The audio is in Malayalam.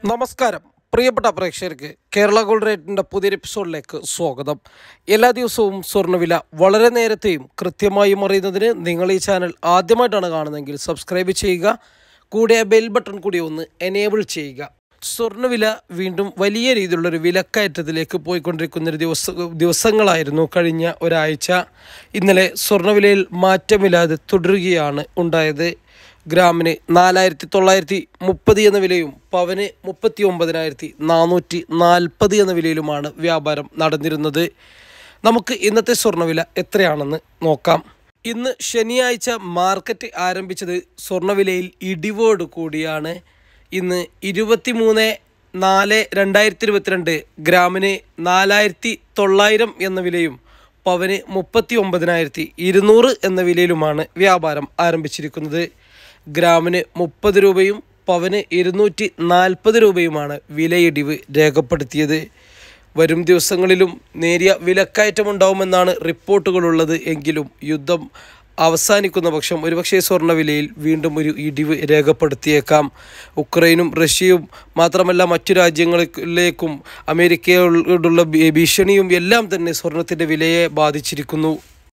നമസ്കാരം പ്രിയപ്പെട്ട പ്രേക്ഷകർക്ക് കേരള ഗോൾഡ് റേറ്റിൻ്റെ പുതിയൊരു എപ്പിസോഡിലേക്ക് സ്വാഗതം എല്ലാ ദിവസവും സ്വർണ്ണവില വളരെ നേരത്തെയും കൃത്യമായും അറിയുന്നതിന് നിങ്ങൾ ഈ ചാനൽ ആദ്യമായിട്ടാണ് കാണുന്നതെങ്കിൽ സബ്സ്ക്രൈബ് ചെയ്യുക കൂടെ ആ ബെൽ ബട്ടൺ കൂടി ഒന്ന് എനേബിൾ ചെയ്യുക സ്വർണ്ണവില വീണ്ടും വലിയ രീതിയിലുള്ളൊരു വിലക്കയറ്റത്തിലേക്ക് പോയിക്കൊണ്ടിരിക്കുന്ന ഒരു ദിവസ ദിവസങ്ങളായിരുന്നു കഴിഞ്ഞ ഒരാഴ്ച ഇന്നലെ സ്വർണ്ണവിലയിൽ മാറ്റമില്ലാതെ തുടരുകയാണ് ഉണ്ടായത് ഗ്രാമിന് നാലായിരത്തി തൊള്ളായിരത്തി മുപ്പത് എന്ന വിലയും പവന് മുപ്പത്തി ഒമ്പതിനായിരത്തി നാനൂറ്റി നാൽപ്പത് എന്ന വിലയിലുമാണ് വ്യാപാരം നടന്നിരുന്നത് നമുക്ക് ഇന്നത്തെ സ്വർണ്ണവില എത്രയാണെന്ന് നോക്കാം ഇന്ന് ശനിയാഴ്ച മാർക്കറ്റ് ആരംഭിച്ചത് സ്വർണ്ണവിലയിൽ ഇടിവോട് കൂടിയാണ് ഇന്ന് ഇരുപത്തി മൂന്ന് നാല് രണ്ടായിരത്തി ഇരുപത്തിരണ്ട് ഗ്രാമിന് നാലായിരത്തി തൊള്ളായിരം എന്ന വിലയും പവന് മുപ്പത്തി ഒമ്പതിനായിരത്തി ഇരുന്നൂറ് എന്ന വിലയിലുമാണ് വ്യാപാരം ആരംഭിച്ചിരിക്കുന്നത് ഗ്രാമിന് മുപ്പത് രൂപയും പവന് ഇരുന്നൂറ്റി നാൽപ്പത് രൂപയുമാണ് വിലയിടിവ് രേഖപ്പെടുത്തിയത് വരും ദിവസങ്ങളിലും നേരിയ വിലക്കയറ്റമുണ്ടാവുമെന്നാണ് റിപ്പോർട്ടുകളുള്ളത് എങ്കിലും യുദ്ധം അവസാനിക്കുന്ന പക്ഷം ഒരുപക്ഷേ സ്വർണ്ണവിലയിൽ വീണ്ടും ഒരു ഇടിവ് രേഖപ്പെടുത്തിയേക്കാം ഉക്രൈനും റഷ്യയും മാത്രമല്ല മറ്റു രാജ്യങ്ങളിലേക്കും അമേരിക്കയോടുള്ള ഭീ- ഭീഷണിയും എല്ലാം തന്നെ സ്വർണത്തിൻ്റെ വിലയെ ബാധിച്ചിരിക്കുന്നു